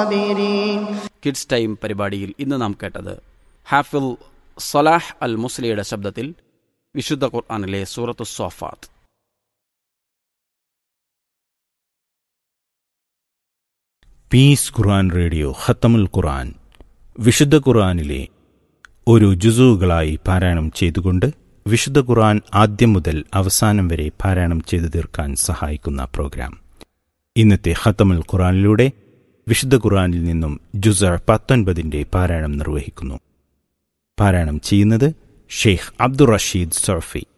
الصابرين kids time പരിപാടിയിൽ ഇന്ന് നാം കേട്ടത് ഹാഫിൽ സലാഹ് അൽ മുസ്ലിയുടെ ശബ്ദത്തിൽ വിശുദ്ധ ഖുർആാനിലെ സൂറത്തു സോഫാത്ത് പീസ് ഖുർആൻ റേഡിയോ ഖത്തമുൽ ഖുർആൻ വിശുദ്ധ ഖുർആനിലെ ഒരു ജുസുകളായി പാരായണം ചെയ്തുകൊണ്ട് വിശുദ്ധ ഖുർആൻ ആദ്യം മുതൽ അവസാനം വരെ പാരായണം ചെയ്തു തീർക്കാൻ സഹായിക്കുന്ന പ്രോഗ്രാം ഇന്നത്തെ ഖത്തമുൽ ഖുർആനിലൂടെ വിശുദ്ധ ഖുർആനിൽ നിന്നും ജുസ പത്തൊൻപതിന്റെ പാരായണം നിർവഹിക്കുന്നു പാരായണം ചെയ്യുന്നത് ഷെയ്ഖ് അബ്ദുൾ റഷീദ് സർഫി